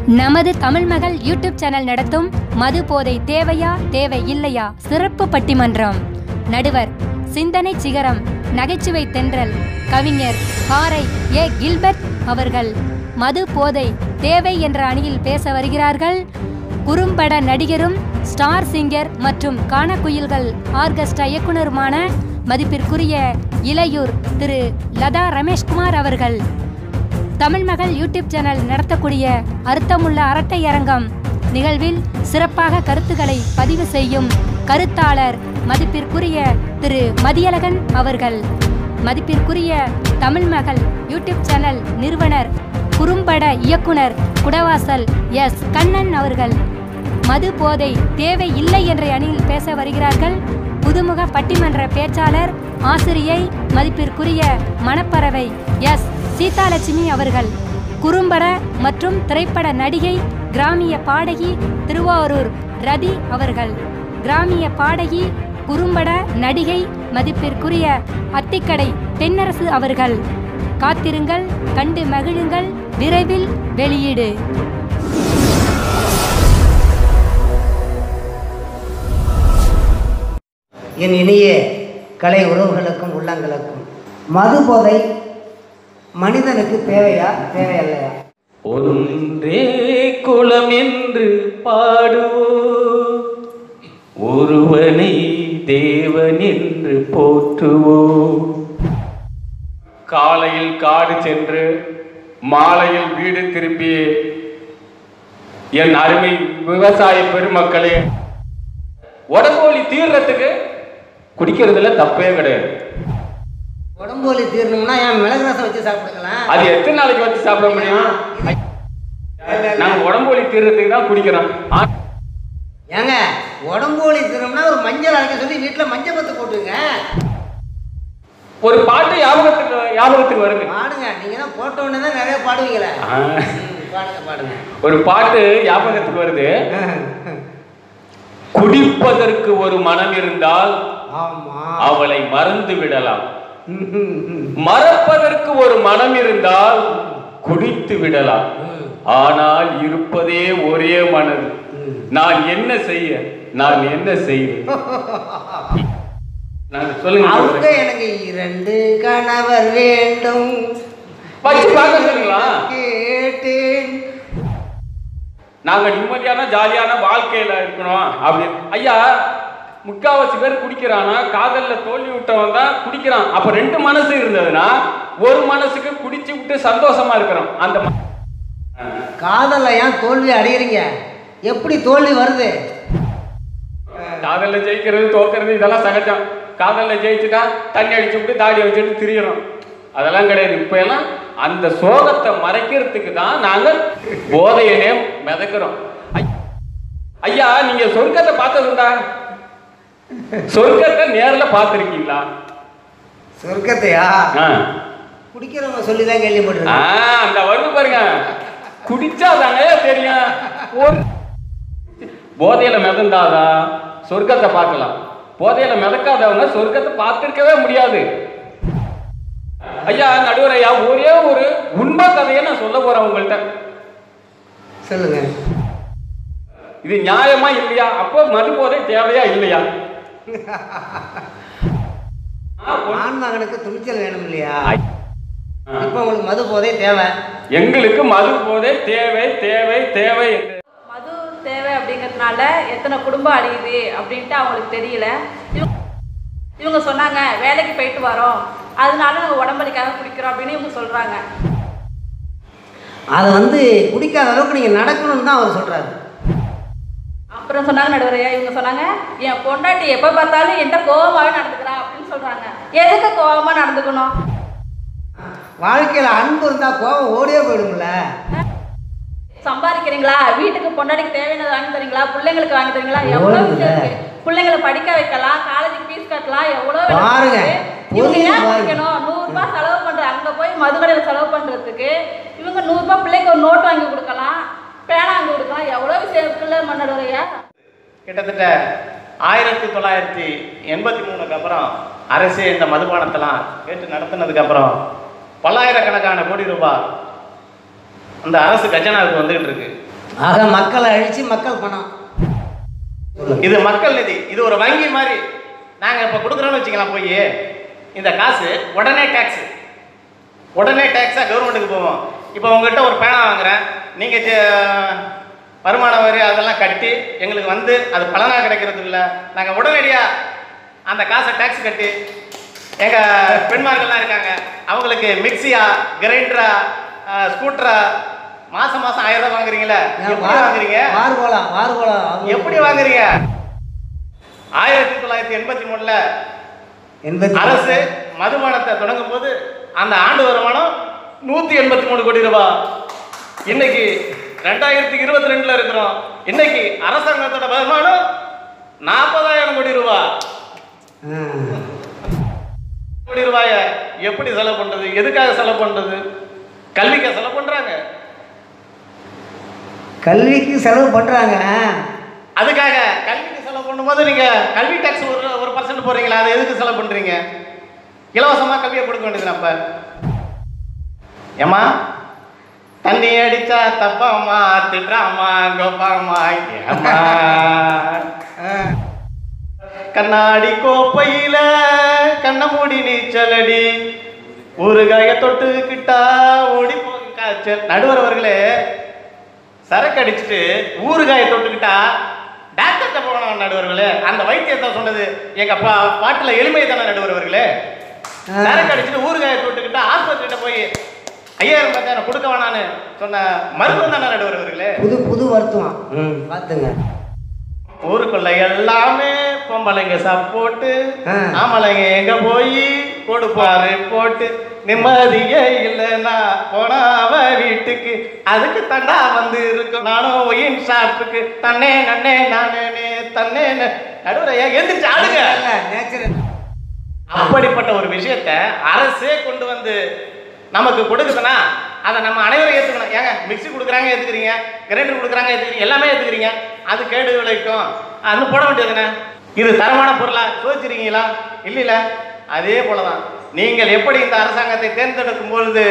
நமது தமிழ் மகள் YouTube channel நடத்தும் மது போதை தேவையா தேவை இல்லையா சிறப்பு பட்டிமன்றம் நடுவர் சிந்தனை சிகரம் நகைச்சுவை தென்றல் கவிஞர் ஹாரை ஏ கில்பர்ட் அவர்கள் மது போதை தேவை என்ற அணியில் பேச வருகிறார்கள் குறும்பட நடிகரும் ஸ்டார் சிங்கர் மற்றும் கானக்குயில்கள் ஆர்கெஸ்ட்ரா இயக்குனருமான மதிப்பிற்குரிய இளையூர் திரு லதா ரமேஷ்குமார் அவர்கள் தமிழ் மகள் யூடியூப் சேனல் நடத்தக்கூடிய அர்த்தமுள்ள அரட்டை அரங்கம் நிகழ்வில் சிறப்பாக கருத்துக்களை பதிவு செய்யும் கருத்தாளர் மதிப்பிற்குரிய திரு மதியழகன் அவர்கள் மதிப்பிற்குரிய தமிழ் மகள் யூடியூப் சேனல் நிறுவனர் குறும்பட இயக்குனர் குடவாசல் எஸ் கண்ணன் அவர்கள் மது போதை தேவை இல்லை என்ற அணியில் பேச வருகிறார்கள் புதுமுக பட்டிமன்ற பேச்சாளர் ஆசிரியை மதிப்பிற்குரிய மணப்பறவை எஸ் சீதாலட்சுமி அவர்கள் குறும்பட மற்றும் திரைப்பட நடிகை கிராமிய பாடகி திருவாரூர் ரதி அவர்கள் கிராமிய பாடகி குறும்பட நடிகை மதிப்பிற்குரிய அத்திக்கடை தென்னரசு அவர்கள் காத்திருங்கள் கண்டு மகிழுங்கள் விரைவில் வெளியீடு என் இனிய கலை உறவுகளுக்கும் உள்ளங்களுக்கும் மது போதை மனிதனுக்கு தேவையா தேவையல்லையா ஒன்றே குலம் என்று பாடுவோம் ஒருவனை தேவன் என்று போற்றுவோம் காலையில் காடு சென்று மாலையில் வீடு திரும்பி என் அருமை விவசாய பெருமக்களே உடம்போலி தீர்றதுக்கு குடிக்கிறதுல தப்பே கிடையாது உடம்பு வலி தீரணும்னா என் மிளகு ரசம் வச்சு சாப்பிடுங்களேன் அது எத்தனை நாளைக்கு வச்சு சாப்பிட முடியும் நாங்க உடம்போலி தீர்றதுக்கு தான் குடிக்கிறோம் ஆ- ஏங்க உடம்பு வலி தீரணும்னா ஒரு மஞ்சள் அரைக்க சொல்லி வீட்டில் மஞ்சள் பத்து போட்டுங்க ஒரு பாட்டு ஞாபகத்துக்கு ஞாபகத்துக்கு வருது பாடுங்க நீங்க தான் போட்ட உடனே தான் நிறைய பாடுவீங்களே ஆ, ம், பாடுங்க பாடுங்க ஒரு பாட்டு ஞாபகத்துக்கு வருது குடிப்பதற்கு ஒரு மனம் இருந்தால் ஆமா அவளை மறந்து விடலாம் மறப்பதற்கு ஒரு மனம் இருந்தால் குடித்து விடலாம் ஆனால் இருப்பதே ஒரே மனது நான் என்ன செய்ய நான் என்ன செய்ய நான் சொல்லுங்க அவங்க எனக்கு இரண்டு கணவர் வேண்டும் வச்சு பார்க்க சொல்லுங்களா கேட்டேன் நாங்க நிம்மதியான ஜாலியான வாழ்க்கையில இருக்கணும் அப்படி ஐயா முக்காவாசி பேர் குடிக்கிறானா காதல்ல தோல்வி விட்டவன் தான் குடிக்கிறான் அப்ப ரெண்டு மனசு இருந்ததுன்னா ஒரு மனசுக்கு குடிச்சு விட்டு சந்தோஷமா இருக்கிறோம் அந்த ம- காதல்ல ஏன் தோல்வி அடையிறீங்க எப்படி தோல்வி வருது காதல்ல ஜெயிக்கிறது தோக்கிறது இதெல்லாம் சகஜம் காதல்ல ஜெயிச்சுட்டா தண்ணி அடிச்சு விட்டு தாடி வச்சுட்டு திரியறோம் அதெல்லாம் கிடையாது இப்ப எல்லாம் அந்த சோகத்தை மறைக்கிறதுக்கு தான் நாங்கள் போதையனே மிதக்கிறோம் ஐ- ஐயா நீங்க சொர்க்கத்தை பார்த்ததுண்டா சொர்க்கத்தை நேர்ல பார்த்துருக்கீங்களா சொர்க்கத்தையா ஆ. குடிக்கிறவங்க சொல்லி தான் ஆ, கேள்விப்பட்டிருக்கேன் அந்த வருது பாருங்க குடிச்சாதாங்க தெரியும் ஒரு போதையில மிதந்தாதான் சொர்க்கத்தை பார்க்கலாம் போதையில மிதக்காதவங்க சொர்க்கத்தை பார்த்திருக்கவே முடியாது ஐயா நடுவர் ஐயா ஒரே ஒரு உண்மை கதையை நான் சொல்ல போறேன் உங்கள்கிட்ட சொல்லுங்க இது நியாயமா இல்லையா அப்போ மது போதை தேவையா இல்லையா ஆ, ஒன்- ஆண் மகனுக்கு துணிச்சல் வேணும் இல்லையா ஐ- ஆ. இப்போ உங்களுக்கு மது போதே தேவை எங்களுக்கு மது போதை தேவை தேவை தேவை என்று மது தேவை அப்படிங்கிறதுனால எத்தனை குடும்பம் அழியுது அப்படின்ட்டு அவங்களுக்கு தெரியல இவங்க இவங்க சொன்னாங்க வேலைக்கு போயிட்டு வரோம் அதனால நாங்கள் உடம்பலிக்காக குடிக்கிறோம் அப்படின்னு இவங்க சொல்கிறாங்க அதை வந்து குடிக்காத அளவுக்கு நீங்கள் நடக்கணும்னு தான் அவர் சொல்கிறாரு அப்புறம் சொன்னாங்க நடுவரையா இவங்க சொன்னாங்க என் பொண்டாட்டி எப்போ பார்த்தாலும் என்கிட்ட கோவமாகவே நடந்துக்கிறா அப்படின்னு சொல்கிறாங்க எதுக்கு கோவமாக நடந்துக்கணும் வாழ்க்கையில் அன்பு இருந்தால் கோபம் ஓடியே போயிடும்ல சம்பாதிக்கிறீங்களா வீட்டுக்கு பொண்டாட்டிக்கு தேவையானது வாங்கி தரீங்களா பிள்ளைங்களுக்கு வாங்கி தரீங்களா எவ்வளோ ஓடுதுல. விஷயம் இருக்கு பிள்ளைங்களை படிக்க வைக்கலாம் காலேஜுக்கு ஃபீஸ் கட்டலாம் எவ்வளோ வேலை பாருங்க. இருக்கு. இவங்க புரியுது ஏன் பாருங்க. குடிக்கணும் நூறுரூபா செலவு பண்ணுற அங்கே போய் மதுக்கடையில் செலவு பண்ணுறதுக்கு இவங்க நூறுரூபா பிள்ளைக்கு ஒரு நோட் வாங்கி கொடுக்கலாம் பேனா வாங்கி கொடுக்கலாம் எவ்வளோ விஷயம் இருக்குல்ல மன்னடுறையா கிட்டத்தட்ட ஆயிரத்தி தொள்ளாயிரத்தி எண்பத்தி மூணுக்கு அப்புறம் அரசு இந்த மதுபானத்தெல்லாம் கேட்டு நடத்தினதுக்கு அப்புறம் பல்லாயிரக்கணக்கான கோடி ரூபாய் அந்த அரசு கஜனாவுக்கு வந்துகிட்டு இருக்கு ஆக மக்களை அழிச்சு மக்கள் பணம் இது மக்கள் நிதி இது ஒரு வங்கி மாதிரி நாங்கள் இப்போ கொடுக்குறோன்னு வச்சுக்கலாம் போய் இந்த காசு உடனே டேக்ஸு உடனே டேக்ஸாக கவர்மெண்ட்டுக்கு போவோம் இப்போ உங்ககிட்ட ஒரு பேனா வாங்குறேன் நீங்கள் வருமான வரி அதெல்லாம் கட்டி எங்களுக்கு வந்து அது பலனாக கிடைக்கிறது இல்லை நாங்கள் உடனடியாக அந்த காசை டேக்ஸ் கட்டி எங்கள் பெண்மார்கள்லாம் இருக்காங்க அவங்களுக்கு மிக்சியா கிரைண்டரா ஸ்கூட்டரா மாதம் மாதம் ஆயிரம் ரூபாய் வாங்குறீங்களா எப்படி வாங்குறீங்க வார் போலாம் வார் போலாம் எப்படி வாங்குறீங்க ஆயிரத்தி தொள்ளாயிரத்தி எண்பத்தி மூணுல எண்பத்தி அரசு மதுபானத்தை தொடங்கும் போது அந்த ஆண்டு வருமானம் நூத்தி எண்பத்தி மூணு கோடி ரூபாய் இன்னைக்கு ரெண்டாயிரத்தி இருபத்தி ரெண்டுல இருக்கிறோம் இன்னைக்கு அரசாங்கத்தோட வருமானம் நாற்பதாயிரம் கோடி ரூபாய் ஆ. கோடி ரூபாய எப்படி செலவு பண்றது எதுக்காக செலவு பண்றது கல்விக்கு செலவு பண்றாங்க கல்விக்கு செலவு பண்றாங்க அதுக்காக கல்விக்கு செலவு பண்ணும்போது நீங்க கல்வி டாக்ஸ் ஒரு ஒரு பர்சன்ட் போடுறீங்களா அதை எதுக்கு செலவு பண்றீங்க இலவசமா கல்வியை கொடுக்க வேண்டியது அப்ப ஏமா தண்ணி அடிச்சா தப்பாம்மா திட்டுறாம்மா கோப்பாம்மா ஏம்மா ஆ. கண்ணாடி கோப்பையில கண்ண மூடி நீச்சலடி ஊறுகாய தொட்டுக்கிட்டா ஓடி போகும் காய்ச்சல் நடுவர் அவர்களே சரக்கு அடிச்சுட்டு ஊறுகாய தொட்டுக்கிட்டா டாக்டர்கிட்ட போகணும் நடுவர்களே அந்த வைத்தியத்தை சொன்னது எங்க பா பாட்டுல எளிமை தானே நடுவர்களே சரக்கு அடிச்சுட்டு ஊறுகாய தொட்டுக்கிட்டா ஆஸ்பத்திரிகிட்ட போய் ஐயாயிரம் பத்தாயிரம் கொடுக்க வேணான்னு சொன்ன மருத்துவம் தானே நடுவர்களே புது புது மருத்துவம் ம் பார்த்துங்க ஊருக்குள்ள எல்லாமே பொம்பளைங்க சப்போட்டு ஆ. ஆம்பளைங்க எங்க போய் கொடுப்பாரு போட்டு நிம்மதியே இல்லைன்னா போனா அவ வீட்டுக்கு அதுக்கு தண்டா வந்து இருக்கும் நானும் ஒயின் ஷாப்புக்கு தன்னே நன்னே நானே தன்னே நடுவரையா எந்திரிச்சு ஆடுங்க நேச்சுரல் அப்படிப்பட்ட ஒரு விஷயத்த அரசே கொண்டு வந்து நமக்கு கொடுக்குதுன்னா அதை நம்ம அனைவரும் ஏற்றுக்கணும் ஏங்க மிக்ஸி கொடுக்குறாங்க ஏற்றுக்கிறீங்க கிரைண்டர் கொடுக்குறாங்க ஏற்றுக்கிறீங்க எல்லாமே ஏற்றுக்கிறீங்க அது கேடு விளைவிக்கும் அது போட வேண்டியதுண்ணே இது தரமான பொருளா சோதிச்சிருக்கீங்களா இல்லைல்ல அதே போல தான் நீங்கள் எப்படி இந்த அரசாங்கத்தை தேர்ந்தெடுக்கும் பொழுது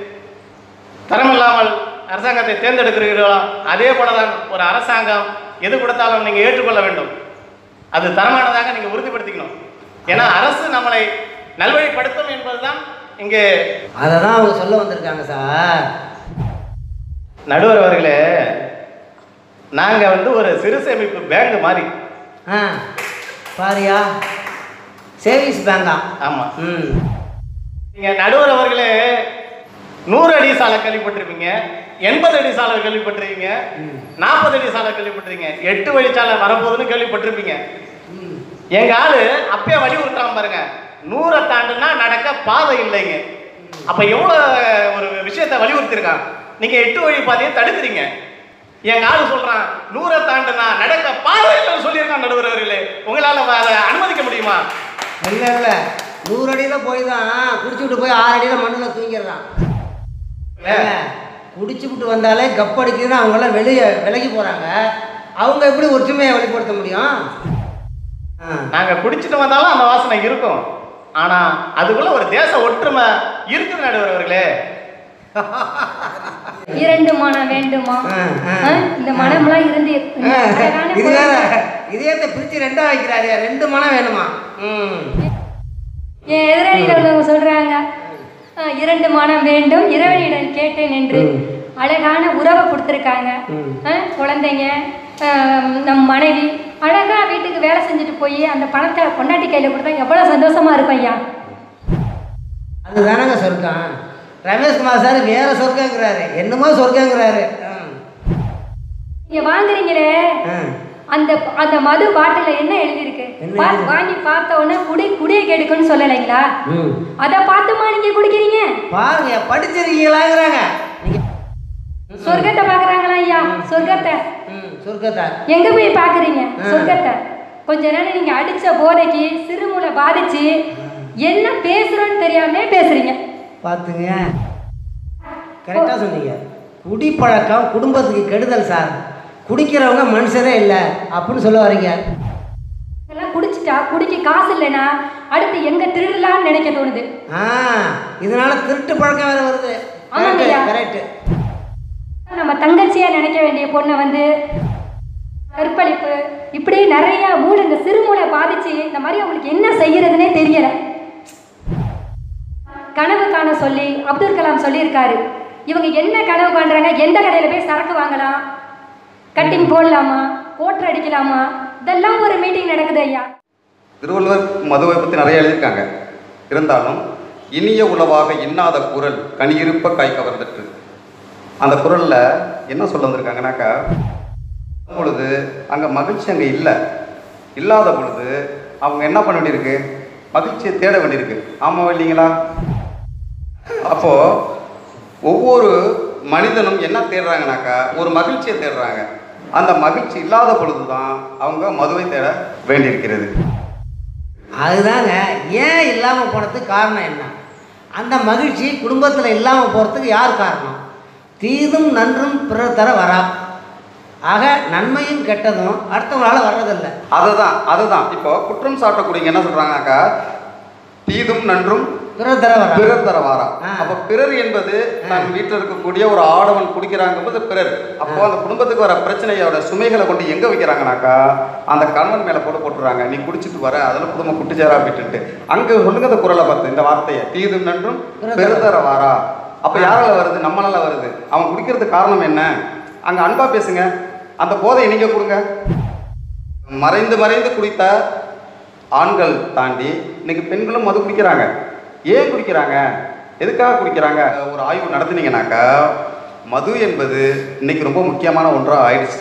தரமில்லாமல் அரசாங்கத்தை தேர்ந்தெடுக்கிறீர்களோ அதே போல தான் ஒரு அரசாங்கம் எது கொடுத்தாலும் நீங்கள் ஏற்றுக்கொள்ள வேண்டும் அது தரமானதாக நீங்கள் உறுதிப்படுத்திக்கணும் ஏன்னா அரசு நம்மளை நல்வழிப்படுத்தும் என்பதுதான் இங்கே அதை தான் அவங்க சொல்ல வந்திருக்காங்க சார் நடுவர் அவர்களே நாங்கள் வந்து ஒரு சிறு சேமிப்பு பேங்க் மாதிரி ஆ பாரியா சேவிங்ஸ் பேங்கா ஆமாம் ம் நீங்கள் நடுவர் அவர்களே நூறு அடி சாலை கேள்விப்பட்டிருப்பீங்க எண்பது அடி சாலை கேள்விப்பட்டிருக்கீங்க நாற்பது அடி சாலை கேள்விப்பட்டிருக்கீங்க எட்டு வழிச்சாலை வரப்போகுதுன்னு கேள்விப்பட்டிருப்பீங்க ம். எங்க ஆளு அப்பயே வலியுறுத்துறான் பாருங்க நூறை தாண்டுனா நடக்க பாதை இல்லைங்க அப்ப எவ்வளவு ஒரு விஷயத்தை வலியுறுத்திருக்கான் நீங்க எட்டு வழி பாதையை தடுக்கிறீங்க எங்க ஆளு சொல்றான் நூறை தாண்டுனா நடக்க பாதை இல்லைன்னு சொல்லியிருக்கான் நடுவர் அவர்களே உங்களால அதை அனுமதிக்க முடியுமா இல்லை இல்லை நூறு அடியில் போய் தான் குடிச்சுட்டு போய் ஆறு அடியில் மண்ணில் தூங்கிடுறான் ஏங்க, குடிச்சுக்கிட்டு வந்தாலே கப் அடிக்குதுன்னு அவங்களாம் வெளியே விலகி போகிறாங்க அவங்க எப்படி ஒற்றுமையை வெளிப்படுத்த முடியும் ஆ நாங்க குடிச்சிட்டு வந்தாலும் அந்த வாசனை இருக்கும் ஆனா அதுக்குள்ள ஒரு தேச ஒற்றுமை இருக்குது நடுவர் அவர்களே இரண்டு மனம் வேண்டுமா ஆ, ஆ. ஆ, இந்த மனம்லாம் இருந்து இந்த அழகான இது வேற பொருள். இதயத்தை பிரிச்சு ரெண்டா வைக்கிறாரு ரெண்டு மனம் வேணுமா ம் என் எதிராளிகள் உள்ளவங்க சொல்றாங்க "ஆ, இரண்டு மனம் வேண்டும் இறைவனிடம் கேட்டேன் என்று அழகான உறவை கொடுத்துருக்காங்க ஆ, குழந்தைங்க ஆ, நம் மனைவி அழகா வீட்டுக்கு வேலை செஞ்சுட்டு போய் அந்த பணத்தை பொண்டாட்டி கையில் கொடுத்தா எவ்வளோ சந்தோஷமா இருக்கும் ஐயா அதுதானங்க சொர்க்கம் ரமேஷ்குமார் சார் வேற சொர்க்கங்கிறாரு என்னமோ சொர்க்கங்கிறாரு ம். நீங்க வாங்குறீங்களே ஆ. அந்த அந்த மது பாட்டில் என்ன எழுதியிருக்கு என்ன பா- எழுதிருக்கு? வாங்கி பார்த்த உடனே குடி குடியை கெடுக்குன்னு சொல்லலைங்களா ம் அதை பார்த்துமா நீங்க குடிக்கிறீங்க பாருங்க படிச்சிருக்கீங்களாங்கிறாங்க நீங்க சொர்க்கத்தை பார்க்கறாங்களா ஐயா சொர்க்கத்தை ம் சொர்க்கத்தை எங்க போய் பாக்குறீங்க ஆ. சொர்க்கத்தை கொஞ்ச நேரம் நீங்க அடிச்ச போதைக்கு சிறுமூளை பாதிச்சு என்ன பேசுறோன்னு தெரியாம பேசுறீங்க பார்த்துங்க கரெக்டாக சொன்னீங்க குடிப்பழக்கம் குடும்பத்துக்கு கெடுதல் சார் குடிக்கிறவங்க மனுஷரே இல்லை அப்படின்னு சொல்ல வரீங்க இதெல்லாம் குடிச்சிட்டா குடிக்க காசு இல்லைன்னா அடுத்து எங்க திருடலாம்னு நினைக்க தோணுது ஆ இதனால திருட்டு பழக்கம் வேற வருது ஆமாங்கய்யா. கரெக்ட் நம்ம தங்கச்சியா நினைக்க வேண்டிய பொண்ணை வந்து கற்பழிப்பு இப்படி நிறைய மூளை இந்த சிறுமூளை பாதிச்சு இந்த மாதிரி அவங்களுக்கு என்ன செய்யறதுனே தெரியல கனவு காண சொல்லி அப்துல் கலாம் சொல்லியிருக்காரு இவங்க என்ன கனவு காண்றாங்க எந்த கடையில் போய் சரக்கு வாங்கலாம் கட்டிங் போடலாமா போட்டர் அடிக்கலாமா இதெல்லாம் ஒரு மீட்டிங் நடக்குது ஐயா திருவள்ளுவர் மதுவை பற்றி நிறைய எழுதியிருக்காங்க இருந்தாலும் இனிய உளவாக இன்னாத குரல் கனியிருப்ப காய் கவர்ந்துட்டு அந்த குரலில் என்ன சொல்ல வந்திருக்காங்கனாக்கா பொழுது அங்கே மகிழ்ச்சி அங்கே இல்லை இல்லாத பொழுது அவங்க என்ன பண்ண வேண்டியிருக்கு மகிழ்ச்சியை தேட வேண்டியிருக்கு ஆமாவா இல்லைங்களா அப்போது ஒவ்வொரு மனிதனும் என்ன தேடுறாங்கனாக்கா ஒரு மகிழ்ச்சியை தேடுறாங்க அந்த மகிழ்ச்சி இல்லாத பொழுது தான் அவங்க மதுவை தேட வேண்டியிருக்கிறது அதுதாங்க ஏன் இல்லாமல் போனதுக்கு காரணம் என்ன அந்த மகிழ்ச்சி குடும்பத்தில் இல்லாமல் போகிறதுக்கு யார் காரணம் தீதும் நன்றும் பிறர் தர வரா ஆக நன்மையும் கெட்டதும் அடுத்தவங்களால வர்றதில்லை அதுதான் அதுதான் இப்போ குற்றம் சாட்டக்கூடியவங்க என்ன சொல்றாங்கனாக்கா தீதும் நன்றும் பிறர் தர வரா பிறர் தர வாரா ஆ. அப்ப பிறர் என்பது தன் வீட்டில் இருக்கக்கூடிய ஒரு ஆடவன் குடிக்கிறாங்கும்போது பிறர் அப்போ அந்த குடும்பத்துக்கு வர பிரச்சனையோட சுமைகளை கொண்டு எங்க வைக்கிறாங்கனாக்கா அந்த கணவன் மேல போட்டு போட்டுறாங்க நீ குடிச்சிட்டு வர அதில் குடும்பம் குட்டிச்சேரா விட்டுட்டு அங்க சொல்லுங்க அந்த குரலை பார்த்து இந்த வார்த்தையை தீதும் நன்றும் பிறர் தர வாரா அப்ப யாரால வருது நம்மளால வருது அவன் குடிக்கிறதுக்கு காரணம் என்ன அங்க அன்பா பேசுங்க அந்த போதையை நீங்க கொடுங்க மறைந்து மறைந்து குடித்த ஆண்கள் தாண்டி இன்னைக்கு பெண்களும் மது குடிக்கிறாங்க ஏன் குடிக்கிறாங்க எதுக்காக குடிக்கிறாங்க ஒரு ஆய்வு நடத்துனீங்கன்னாக்கா மது என்பது இன்னைக்கு ரொம்ப முக்கியமான ஒன்றா ஆயிடுச்சு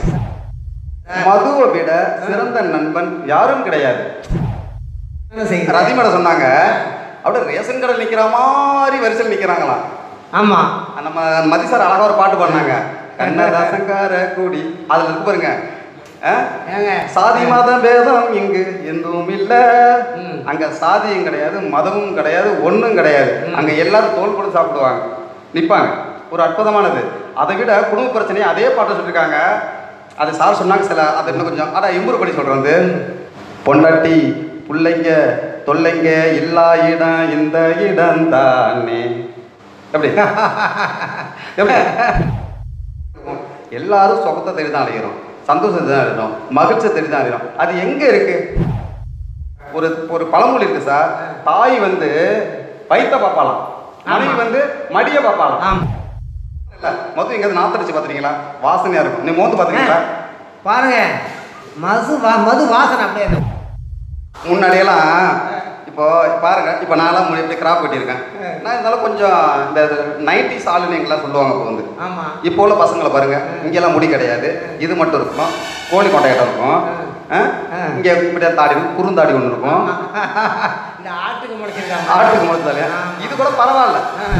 மதுவை விட சிறந்த நண்பன் யாரும் கிடையாது என்ன செய்யுங்க ரதிமட சொன்னாங்க அப்படியே ரேஷன் கடை நிக்கிற மாதிரி வரிசையில் நிக்கிறாங்களாம் ஆமாம் நம்ம மதி சார் அழகா ஒரு பாட்டு பாடினாங்க கண்ணதாசங்கார கூடி அதுல இருக்கு பாருங்க ஆ? ஏங்க சாதி மத பேதம் இங்கு எதுவும் இல்ல ம். அங்க சாதியும் கிடையாது மதமும் கிடையாது ஒண்ணும் கிடையாது அங்க எல்லாரும் தோல் போட்டு சாப்பிடுவாங்க நிப்பாங்க ஒரு அற்புதமானது அதை விட குடும்ப பிரச்சனையை அதே பாட்டை சொல்லியிருக்காங்க அது சார் சொன்னாங்க சில அதை இன்னும் கொஞ்சம் அதான் இம்ப்ரூவ் பண்ணி சொல்றேன் வந்து பொண்டாட்டி புள்ளைங்க தொல்லைங்க இல்லா இடம் இந்த இடம் தானே எப்படி எப்படி எல்லாரும் சுகத்தை தேடி தான் அடைகிறோம் சந்தோஷத்தை தான் அடைகிறோம் மகிழ்ச்சியை தேடி தான் அடைகிறோம் அது எங்க இருக்கு ஒரு ஒரு பழமொழி இருக்கு சார் தாய் வந்து வயித்த பார்ப்பாளாம் மனைவி வந்து மடிய பார்ப்பாளாம் ஆமாம் இல்ல மொத்தம் எங்கேயாவது நாத்தடிச்சு பார்த்துறீங்களா வாசனையா இருக்கும் நீ மோந்து பார்த்துறீங்களா பாருங்க மது வா மது வாசனை அப்படியே இருக்கும். முன்னாடியெல்லாம் இப்போ பாருங்க இப்போ நான்லாம் முடி இப்படி கிராப் வெட்டியிருக்கேன் நான் இருந்தாலும் கொஞ்சம் இந்த நைன்டிஸ் ஆளுநங்களாம் சொல்லுவாங்க இப்போ வந்து ஆமா இப்போ உள்ள பசங்களை பாருங்க இங்கெல்லாம் முடி கிடையாது இது மட்டும் இருக்கும் கோழி கொண்டையிடம் இருக்கும் ஆ? இங்க இப்படி தாடி இருக்கும் குறுந்தாடி ஒன்று இருக்கும் இந்த ஆட்டுக்கு முளைச்சிருக்காங்க ஆட்டுக்கு முளைச்சதாலே இது கூட பரவாயில்ல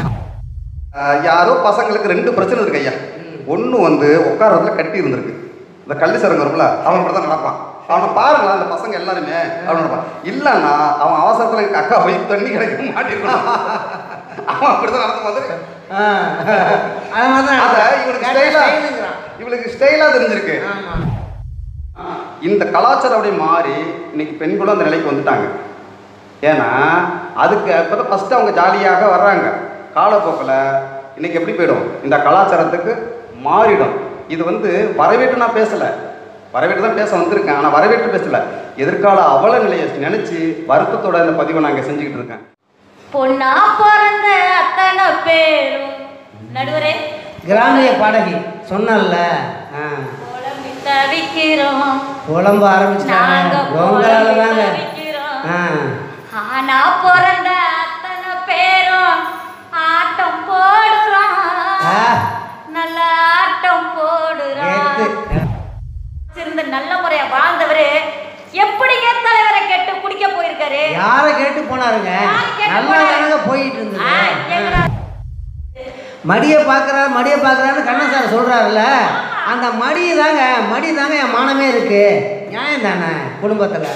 ஆ, யாரோ பசங்களுக்கு ரெண்டு பிரச்சனை இருக்கு ஐயா ஒன்று வந்து உட்காரத்துல கட்டி இருந்திருக்கு இந்த கள்ளி சரங்க வரும்ல அவன் இப்படி தான் நடப்பான் அவனை பாருங்களேன் அந்த பசங்க எல்லாருமே அவன் நடப்பான் இல்லைன்னா அவன் அவசரத்தில் எங்கள் அக்கா போய் தண்ணி கிடைக்க மாட்டிருக்கான் அவன் அப்படி தான் நடந்து வந்து ஆ. அது மாதிரி தான் அத நடக்கும். இவனுக்கு கேட்டா ஸ்டைலா ஸ்டைலுங்கிறான். இவளுக்கு ஸ்டைலா தெரிஞ்சிருக்கு ஆமா இந்த கலாச்சாரம் அப்படியே மாறி இன்னைக்கு பெண்களும் அந்த நிலைக்கு வந்துட்டாங்க ஏன்னா அதுக்கு இப்போ தான் ஃபஸ்ட்டு அவங்க ஜாலியாக வர்றாங்க காலப்போக்கில் இன்னைக்கு எப்படி போயிடும் இந்த கலாச்சாரத்துக்கு மாறிடும் இது வந்து வரவேற்று நான் பேசலை வரவேற்று தான் பேச வந்திருக்கேன் ஆனால் வரவேற்று பேசலை எதிர்கால அவல நிலையை நினச்சி வருத்தத்தோட இந்த பதிவை நான் இங்கே செஞ்சுக்கிட்டு இருக்கேன் பொண்ணா பிறந்த அத்தனை பேரும் நடுவரே கிராமிய பாடகி சொன்னல்ல ஆ. புலம்பி தவிக்கிறோம் புலம்ப நாங்க ஆரம்பிச்சிட்டாங்க புலம்பி உங்களால தாங்க தவிக்கிறோம் ஆ ஆனா பிறந்த அத்தனை பேரும் ஆட்டம் போடுறோம் ஆ. நல்ல ஆட்டம் போடுறோம் கேட்டு சிறந்த நல்ல முறையா வாழ்ந்தவரு எப்படி ஏன் தலைவரை கெட்டு குடிக்க போயிருக்காரு யாரை கேட்டு போனாருங்க யாரை கேட்டு நல்லா போனாரு? தானங்க போயிட்டு ஆ, இருந்தது கேக்குறாரு. மடியை பார்க்குறாரு மடியை பார்க்குறாருன்னு கண்ணன் சார் சொல்கிறாருல்ல அந்த மடி தாங்க மடி தாங்க என் மானமே இருக்கு நியாயம் தானே குடும்பத்தில்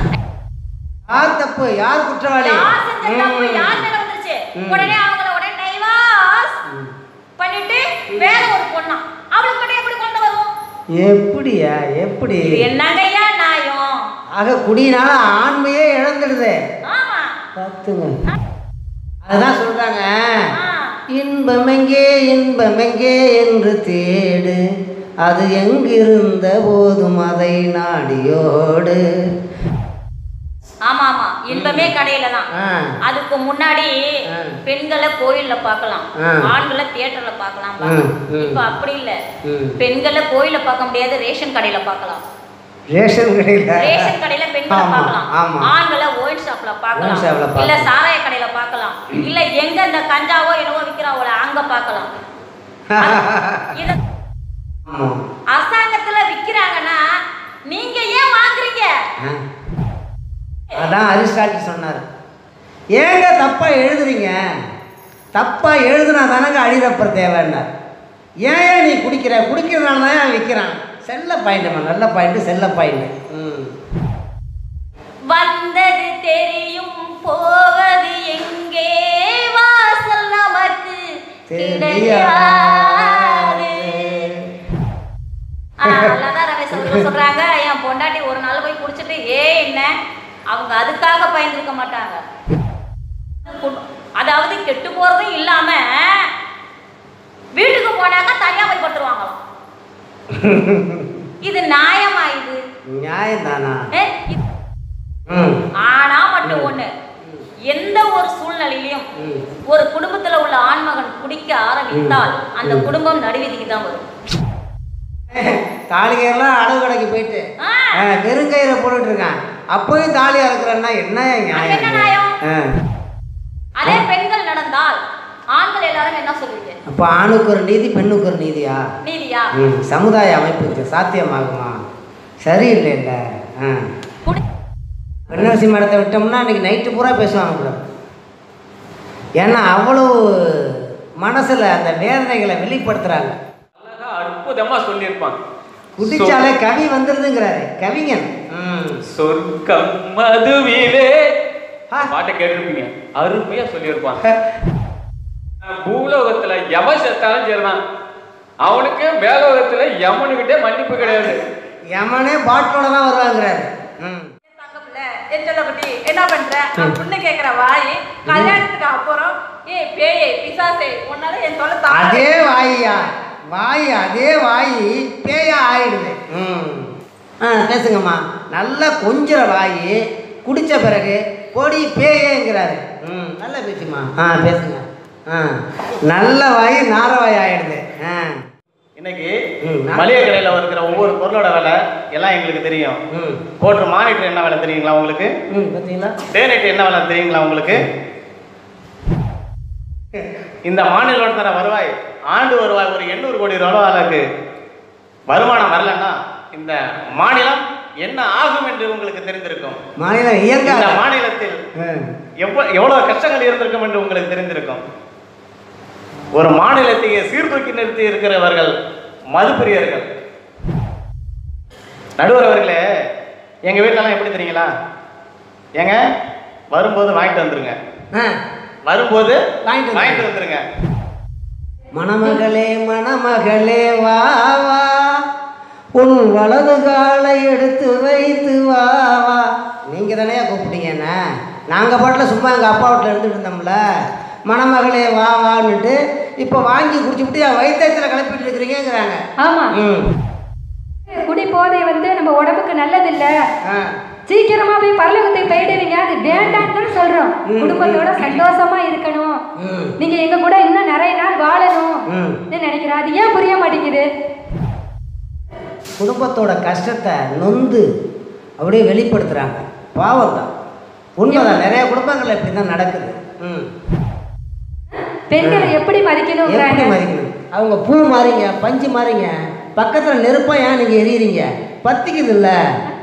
யார் தப்பு யார் குற்றவாளி யார் செஞ்ச தப்பு ம். யார் மேல வந்துருச்சு ம். உடனே அவங்கள உடனே டைவாஸ் பண்ணிட்டு வேற ஒரு பொண்ணா அவளுக்கு மட்டும் எப்படி கொண்டு வரும் எப்படியா எப்படி இது என்னங்கய்யா நியாயம் ஆக குடியினால ஆண்மையே இழந்துடுது ஆமா பார்த்துங்க அதுதான் சொல்றாங்க ஆ. இன்பமெங்கே இன்பமெங்கே என்று தேடு அது எங்கிருந்த போதும் அதை நாடியோடு ஆமா ஆமா இன்பமே கடையில தான் ஆ அதுக்கு முன்னாடி ஆ. பெண்களை கோயில்ல பார்க்கலாம் ஆ. ஆண்களை தியேட்டர்ல பார்க்கலாம் ம், ம். இப்ப அப்படி இல்ல ம். பெண்களை கோயில்ல பார்க்க முடியாது ரேஷன் கடையில பார்க்கலாம் ரேஷன் கடையில் ரேஷன் கடையில பெண்களை ஆமா, பார்க்கலாம் ஆமா. ஆண்களை ஒயின் ஷாப்ல ஒயின் ஷாப்ல பார்க்கலாம் பார்க்கலாம். இல்ல சாராய கடையில பார்க்கலாம் இல்ல எங்க இந்த கஞ்சாவோ என்னவோ விக்கிறாங்களோ அங்க பார்க்கலாம் இத ஆமாம் அரசாங்கத்துல விக்கிறாங்கன்னா நீங்க ஏன் வாங்குறீங்க ஆ. அதான் அரிஸ்டாட்டில் சொன்னார் ஏங்க தப்பாக எழுதுறீங்க தப்பாக எழுதுனா தானங்க அடிதப்பர் தேவைன்னார் ஏன் ஏன் நீ குடிக்கிற குடிக்கிறதுனால தான் அவன் விற்கிறான் செல்ல பாயிண்ட்டுமா நல்ல பாயிண்ட்டு செல்ல பாயிண்ட் ம் வந்தது தெரியும் போவது எங்கே வாசல் நமக்கு கிடையாது ஆ, நல்லாதான் ரமேஷ் அவர்கள் சொல்றாங்க என் பொண்டாட்டி ஒரு நாள் போய் குடிச்சிட்டு ஏ என்ன அவங்க அதுக்காக பயந்துருக்க மாட்டாங்க கு- அதாவது கெட்டு போறதும் இல்லாம வீட்டுக்கு போனாக்கா தனியா போய் படுத்துருவாங்களாம் இது நியாயமா இது நியாயம்தானா ஏ, இது- ம் ஆனா மட்டும் ஒண்ணு எந்த ஒரு சூழ்நிலையிலும் ம். ஒரு குடும்பத்துல உள்ள ஆண்மகன் குடிக்க ஆரம்பித்தால் அந்த குடும்பம் நடுவீதிக்கு தான் வரும் தாலிகையெல்லாம் அளவு கடைக்கு போயிட்டு ஆ. ஆ, வெறுங்கயிறை போட்டுட்டு இருக்கான் அப்போயும் தாலியா இருக்கிறன்னா என்ன அது என்ன நியாயம் நியாயம்? ஆ. அதே பெண்கள் நடந்தால் ஆண்கள் எல்லாரும் என்ன சொல்லுவீங்க அப்போ ஆணுக்கு ஒரு நீதி பெண்ணுக்கு ஒரு நீதியா நீதியா ம் சமுதாய அமைப்புக்கு சாத்தியமாகுமா சரியில்லை இல்லை ஆ குடி பெண்ணரசி மேடத்தை விட்டோம்னா இன்னைக்கு நைட்டு பூரா பேசுவாங்க கூட ஏன்னா அவ்வளோ மனசில் அந்த வேதனைகளை வெளிப்படுத்துகிறாங்க அழகா அற்புதமா சொல்லியிருப்பான் குடிச்சாலே கவி வந்துருதுங்கிறாரு கவிஞன் ம் சொர்க்கம் மதுவிலே ஆ. பாட்டை கேட்டிருப்பீங்க அருமையா சொல்லியிருப்பான் பூலோகத்துல எவ செத்தாலும் சரிதான் அவனுக்கு மேலோகத்துல யமனுக்கிட்டே மன்னிப்பு கிடையாது யமனே பாட்டோட தான் வருவாங்கிறாரு ம் தங்கப்பிள்ளை, என் செல்லக்குட்டி, என்ன பண்ற நான் பொண்ணு கேக்குற வாய் கல்யாணத்துக்கு அப்புறம் ஏய் பேயே பிசாசே உன்னால என் தொலை தாங்க அதே வாய்யா வாய் அதே வாய் பேயா ஆயிடுது ம் ஆ பேசுங்கம்மா நல்லா கொஞ்சிற வாய் குடித்த பிறகு பொடி பேயேங்கிறாரு ம் நல்ல பேசுமா ஆ பேசுங்க ஆ நல்ல வாய் நார வாய் ஆயிடுது ஆ இன்னைக்கு ம், நான் மளிகை கடையில் இருக்கிற ஒவ்வொரு பொருளோட விலை எல்லாம் எங்களுக்கு தெரியும் ம் போட்டு மானிட்டர் என்ன விலை தெரியுங்களா உங்களுக்கு ம் பார்த்தீங்களா டே நைட் என்ன விலை தெரியுங்களா உங்களுக்கு இந்த மாநிலம் தர வருவாய் ஆண்டு வருவாய் ஒரு எண்ணூறு கோடி ரூபாய்க்கு வருமானம் வரலன்னா இந்த மாநிலம் என்ன ஆகும் என்று உங்களுக்கு தெரிந்திருக்கும் மாநிலம் இந்த இயங்காத மாநிலத்தில் ம் எவ்வ எவ்வளவு கஷ்டங்கள் இருந்திருக்கும் என்று உங்களுக்கு தெரிந்திருக்கும் ஒரு மாநிலத்தையே சீர்தூக்கி நிறுத்தி இருக்கிறவர்கள் மதுப்பிரியர்கள் நடுவர் அவர்களே எங்க வீட்டிலலாம் எப்படி தெரியுங்களா ஏங்க வரும்போது வாங்கிட்டு வந்துருங்க ஆ வரும்போது வாங்கிட்டு வந்துருங்க. வாங்கிட்டு வந்துருங்க மணமகளே மணமகளே வா வா உன் வலது காலை எடுத்து வைத்து வா வா நீங்கள் தானே கூப்பிட்டீங்கண்ணே நாங்கள் பாட்டில் சும்மா எங்கள் அப்பா வீட்டில் இருந்துட்டு இருந்தோம்ல மணமகளே வா வான்னுட்டு இப்போ வாங்கி குடிச்சுட்டு என் வயிற்றுல கிளப்பிட்டு இருக்கிறீங்கிறாங்க ஆமா ம் குடி போதை வந்து நம்ம உடம்புக்கு நல்லதில்ல ஆ சீக்கிரமா போய் பரலோகத்துக்கு போயிடுவீங்க அது வேண்டாம்னு தானே சொல்றோம் ம். குடும்பத்தோட சந்தோஷமா இருக்கணும் ம் நீங்க எங்க கூட இன்னும் நிறைய நாள் வாழணும் ம் நினைக்கிறேன் அது ஏன் புரிய மாட்டேங்குது குடும்பத்தோட கஷ்டத்தை நொந்து அப்படியே வெளிப்படுத்துகிறாங்க பாவம் தான் உண்மைதான் நிறைய குடும்பங்கள் இப்படி தான் நடக்குது ம் பெண்களை எப்படி எப்படி மதிக்கணுங்கிறாங்க மாறிக்கணும் அவங்க பூ மாறிங்க பஞ்சு மாறிங்க பக்கத்தில் நெருப்பா ஏன் நீங்கள் எரியுறீங்க பத்திக்குது இல்லை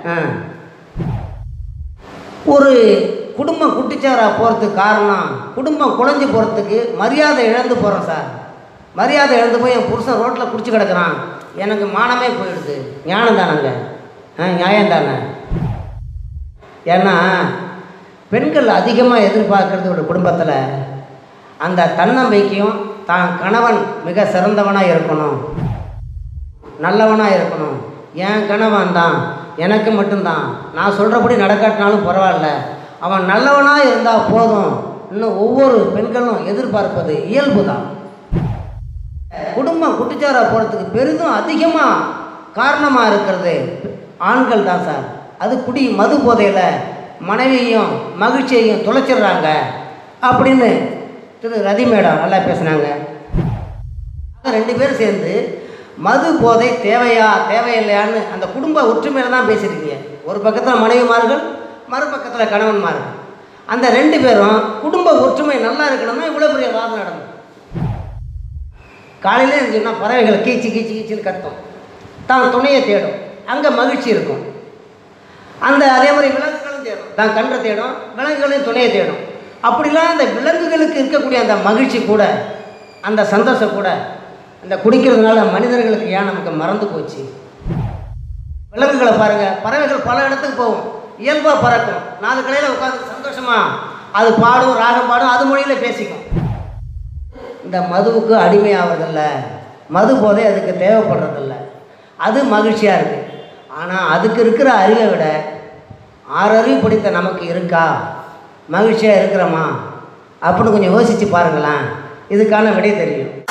ஒரு குடும்பம் குட்டிச்சாராக போகிறதுக்கு காரணம் குடும்பம் குழஞ்சி போகிறதுக்கு மரியாதை இழந்து போகிறோம் சார் மரியாதை இழந்து போய் என் புருஷன் ரோட்டில் குடிச்சு கிடக்குறான் எனக்கு மானமே போயிடுது ஞானம் தானங்க ஆ நியாயம் தானே ஏன்னா பெண்கள் அதிகமாக எதிர்பார்க்கறது ஒரு குடும்பத்தில் அந்த தன்னம்பிக்கையும் தான் கணவன் மிக சிறந்தவனாக இருக்கணும் நல்லவனாக இருக்கணும் என் கணவன் தான் எனக்கு மட்டும்தான் நான் சொல்கிறபடி நடக்காட்டினாலும் பரவாயில்ல அவன் நல்லவனாக இருந்தால் போதும் இன்னும் ஒவ்வொரு பெண்களும் எதிர்பார்ப்பது இயல்பு தான் குடும்பம் குட்டிச்சாரா போகிறதுக்கு பெரிதும் அதிகமாக காரணமாக இருக்கிறது ஆண்கள் தான் சார் அது குடி மது போதையில் மனைவியையும் மகிழ்ச்சியையும் தொலைச்சிடுறாங்க அப்படின்னு திரு ரதி மேடம் நல்லா பேசுனாங்க ரெண்டு பேரும் சேர்ந்து மது போதை தேவையா தேவையில்லையான்னு அந்த குடும்ப ஒற்றுமையில தான் பேசியிருக்கீங்க ஒரு பக்கத்தில் மனைவிமார்கள் மறுபக்கத்தில் கணவன்மார்கள் அந்த ரெண்டு பேரும் குடும்ப ஒற்றுமை நல்லா இருக்கணும்னா இவ்வளோ பெரிய வாதம் நடக்கும் காலையில் இருந்துச்சுன்னா பறவைகள் கீச்சு கீச்சு கீச்சுன்னு கத்தும் தான் துணையை தேடும் அங்கே மகிழ்ச்சி இருக்கும் அந்த அதே மாதிரி விலங்குகளும் தேடும் தான் கன்றை தேடும் விலங்குகளையும் துணையை தேடும் அப்படிலாம் அந்த விலங்குகளுக்கு இருக்கக்கூடிய அந்த மகிழ்ச்சி கூட அந்த சந்தோஷம் கூட அந்த குடிக்கிறதுனால மனிதர்களுக்கு ஏன் நமக்கு மறந்து போச்சு விலங்குகளை பாருங்கள் பறவைகள் பல இடத்துக்கு போகும் இயல்பாக பறக்கும் நாலு கடையில் உட்காந்து சந்தோஷமாக அது பாடும் ராகம் பாடும் அது மொழியில் பேசிக்கும் இந்த மதுவுக்கு அடிமையாவதில்ல மது போதை அதுக்கு தேவைப்படுறதில்ல அது மகிழ்ச்சியாக இருக்குது ஆனால் அதுக்கு இருக்கிற அறிவை விட ஆறறிவு படித்த நமக்கு இருக்கா மகிழ்ச்சியாக இருக்கிறோமா அப்படின்னு கொஞ்சம் யோசித்து பாருங்களேன் இதுக்கான விடை தெரியும்